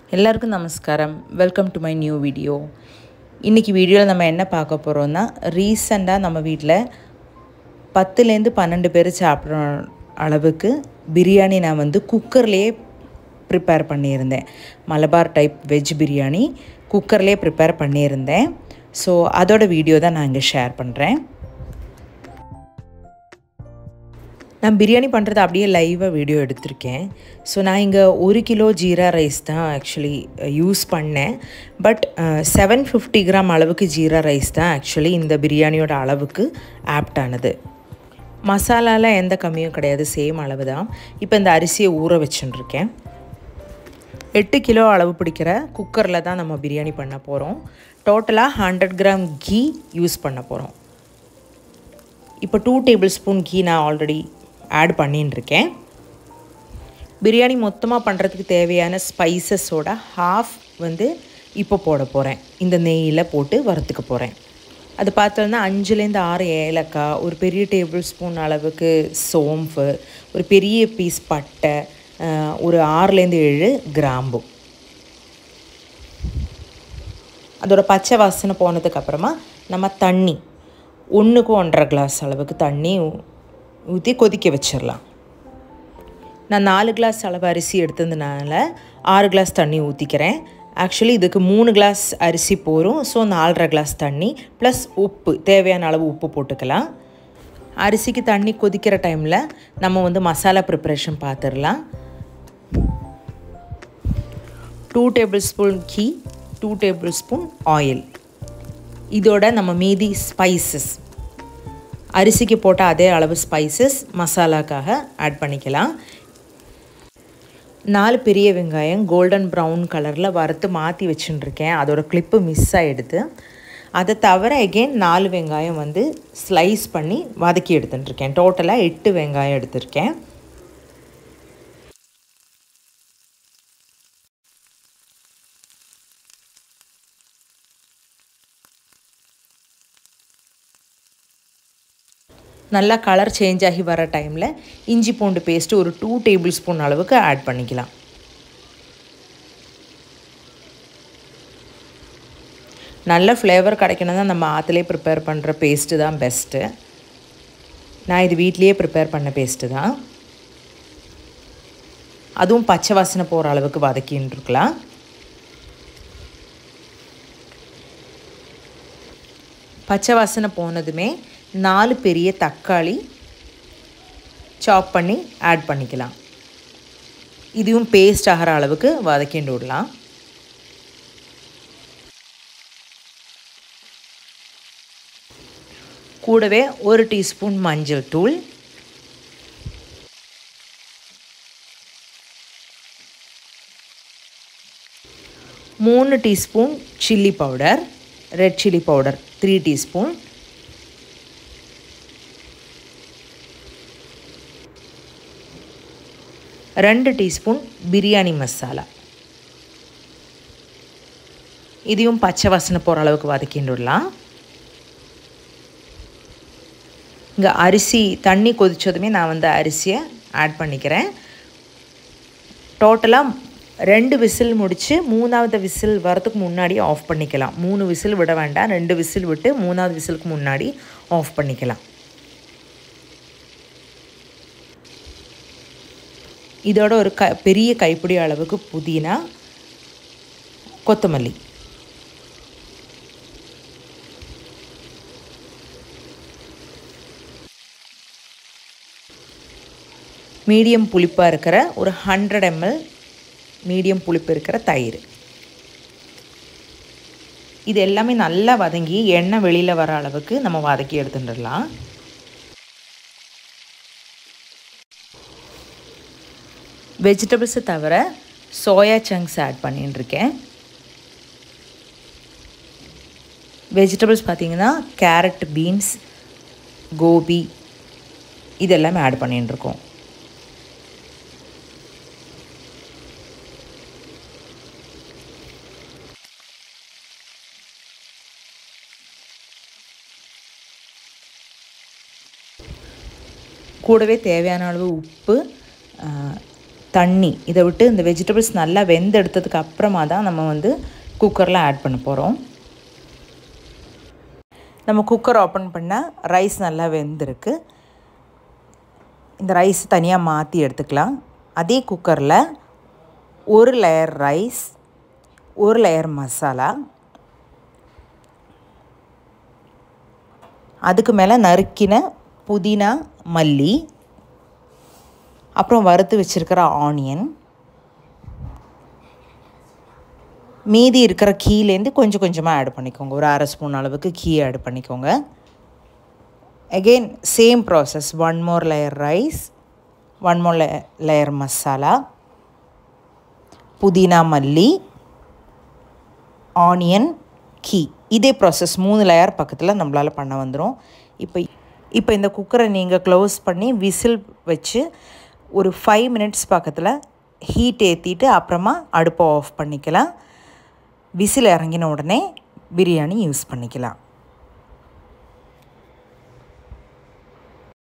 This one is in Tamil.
எல்லாருக்கும் நமஸ்காரம் welcome to my new video இன்றைக்கி வீடியோவில் நம்ம என்ன பார்க்க போகிறோம்னா ரீசண்டாக நம்ம வீட்டில் பத்துலேருந்து பன்னெண்டு பேர் சாப்பிட்ற அளவுக்கு பிரியாணி நான் வந்து குக்கர்லேயே ப்ரிப்பேர் பண்ணியிருந்தேன் மலபார் டைப் வெஜ் பிரியாணி குக்கர்லேயே ப்ரிப்பேர் பண்ணியிருந்தேன் ஸோ அதோட வீடியோ தான் நான் இங்கே ஷேர் பண்ணுறேன் நான் பிரியாணி பண்ணுறது அப்படியே லைவாக வீடியோ எடுத்திருக்கேன் ஸோ நான் இங்கே ஒரு கிலோ ஜீரா ரைஸ் தான் ஆக்சுவலி யூஸ் பண்ணேன் பட் செவன் ஃபிஃப்டி கிராம் அளவுக்கு ஜீரா ரைஸ் தான் ஆக்சுவலி இந்த பிரியாணியோட அளவுக்கு ஆப்ட் ஆனது மசாலாவில் எந்த கம்மியும் கிடையாது சேம் அளவு தான் இப்போ இந்த அரிசியை ஊற வச்சுட்டுருக்கேன் எட்டு கிலோ அளவு பிடிக்கிற குக்கரில் தான் நம்ம பிரியாணி பண்ண போகிறோம் டோட்டலாக ஹண்ட்ரட் கிராம் கீ யூஸ் பண்ண போகிறோம் இப்போ டூ டேபிள் ஸ்பூன் கீ நான் ஆல்ரெடி ஆட் பண்ணின்னு இருக்கேன் பிரியாணி மொத்தமாக பண்ணுறதுக்கு தேவையான ஸ்பைசஸோட ஹாஃப் வந்து இப்போ போட போகிறேன் இந்த நெய்யில் போட்டு வறுத்துக்க போகிறேன் அது பார்த்தோன்னா அஞ்சுலேருந்து ஆறு ஏலக்காய் ஒரு பெரிய டேபிள் ஸ்பூன் அளவுக்கு சோம்பு ஒரு பெரிய பீஸ் பட்டை ஒரு ஆறுலேருந்து ஏழு கிராம்பு அதோட பச்சை வாசனை போனதுக்கப்புறமா நம்ம தண்ணி ஒன்றுக்கு ஒன்றரை கிளாஸ் அளவுக்கு தண்ணி ஊற்றி கொதிக்க வச்சிடலாம் நான் நாலு கிளாஸ் அளவு அரிசி எடுத்ததுனால ஆறு கிளாஸ் தண்ணி ஊற்றிக்கிறேன் ஆக்சுவலி இதுக்கு மூணு கிளாஸ் அரிசி போகும் ஸோ நாலரை கிளாஸ் தண்ணி ப்ளஸ் உப்பு தேவையான அளவு உப்பு போட்டுக்கலாம் அரிசிக்கு தண்ணி கொதிக்கிற டைமில் நம்ம வந்து மசாலா ப்ரிப்ரேஷன் பார்த்துடலாம் two tablespoon ghee two tablespoon oil இதோட நம்ம மீதி ஸ்பைசஸ் அரிசிக்கு போட்ட அதே அளவு ஸ்பைசஸ் மசாலாக்காக ஆட் பண்ணிக்கலாம் நாலு பெரிய வெங்காயம் கோல்டன் ப்ரௌன் கலரில் வறுத்து மாற்றி வச்சுட்டுருக்கேன் அதோட கிளிப்பு மிஸ் ஆகிடுது அதை தவிர எகெயின் நாலு வெங்காயம் வந்து ஸ்லைஸ் பண்ணி வதக்கி எடுத்துட்டுருக்கேன் டோட்டலாக எட்டு வெங்காயம் எடுத்திருக்கேன் நல்லா கலர் சேஞ்ச் ஆகி வர டைமில் இஞ்சி பூண்டு பேஸ்ட்டு ஒரு டூ டேபிள் ஸ்பூன் அளவுக்கு ஆட் பண்ணிக்கலாம் நல்ல ஃப்ளேவர் கிடைக்கணும் தான் நம்ம ஆற்றுலே ப்ரிப்பேர் பண்ணுற பேஸ்ட்டு தான் பெஸ்ட்டு நான் இது வீட்லேயே ப்ரிப்பேர் பண்ண பேஸ்ட்டு தான் அதுவும் பச்சை வாசனை போகிற அளவுக்கு வதக்கின்னு இருக்கலாம் பச்சை வாசனை போனதுமே நாலு பெரிய தக்காளி சாப் பண்ணி ஆட் பண்ணிக்கலாம் இதுவும் பேஸ்ட் ஆகிற அளவுக்கு வதக்கிண்டு விடலாம் கூடவே ஒரு டீஸ்பூன் மஞ்சள் தூள் மூணு teaspoon chilli powder red chilli powder three teaspoon ரெண்டு டீஸ்பூன் பிரியாணி மசாலா இதையும் பச்சை வாசனை போகிற அளவுக்கு வதக்கிண்டுடலாம் இங்கே அரிசி தண்ணி கொதித்ததுமே நான் வந்து அரிசியை ஆட் பண்ணிக்கிறேன் டோட்டலாக ரெண்டு விசில் முடித்து மூணாவது விசில் வரதுக்கு முன்னாடி ஆஃப் பண்ணிக்கலாம் மூணு விசில் விட வேண்டாம் ரெண்டு விசில் விட்டு மூணாவது விசிலுக்கு முன்னாடி ஆஃப் பண்ணிக்கலாம் இதோட ஒரு க பெரிய கைப்பிடி அளவுக்கு புதினா கொத்தமல்லி மீடியம் புளிப்பாக இருக்கிற ஒரு ஹண்ட்ரட் எம்எல் மீடியம் புளிப்பு இருக்கிற தயிர் இது எல்லாமே நல்லா வதங்கி எண்ணெய் வெளியில் வர அளவுக்கு நம்ம வதக்கி எடுத்துட்டுடலாம் வெஜிடபிள்ஸை தவிர சோயா சங்க்ஸ் ஆட் பண்ணிட்டுருக்கேன் வெஜிடபிள்ஸ் பார்த்திங்கன்னா கேரட் பீன்ஸ் கோபி இதெல்லாமே ஆட் பண்ணிட்டுருக்கோம் கூடவே தேவையான அளவு உப்பு தண்ணி இதை விட்டு இந்த வெஜிடபிள்ஸ் நல்லா வெந்து எடுத்ததுக்கு அப்புறமா தான் நம்ம வந்து குக்கரில் ஆட் பண்ண போகிறோம் நம்ம குக்கர் ஓப்பன் பண்ணால் ரைஸ் நல்லா வெந்திருக்கு இந்த ரைஸ் தனியாக மாற்றி எடுத்துக்கலாம் அதே குக்கரில் ஒரு லேயர் ரைஸ் ஒரு லேயர் மசாலா அதுக்கு மேலே நறுக்கின புதினா மல்லி அப்புறம் வறுத்து வச்சுருக்கிற ஆனியன் மீதி இருக்கிற கீழேருந்து கொஞ்சம் கொஞ்சமாக ஆட் பண்ணிக்கோங்க ஒரு அரை ஸ்பூன் அளவுக்கு கீ ஆட் பண்ணிக்கோங்க again same process one more layer rice one more லே லேயர் மசாலா புதினா மல்லி ஆனியன் கீ இதே ப்ராசஸ் மூணு லேயர் பக்கத்தில் நம்மளால் பண்ண வந்துடும் இப்போ இப்போ இந்த குக்கரை நீங்கள் க்ளோஸ் பண்ணி விசில் வச்சு ஒரு ஃபைவ் மினிட்ஸ் பக்கத்தில் ஹீட் ஏற்றிட்டு அப்புறமா அடுப்பை ஆஃப் பண்ணிக்கலாம் விசில் இறங்கின உடனே பிரியாணி யூஸ் பண்ணிக்கலாம்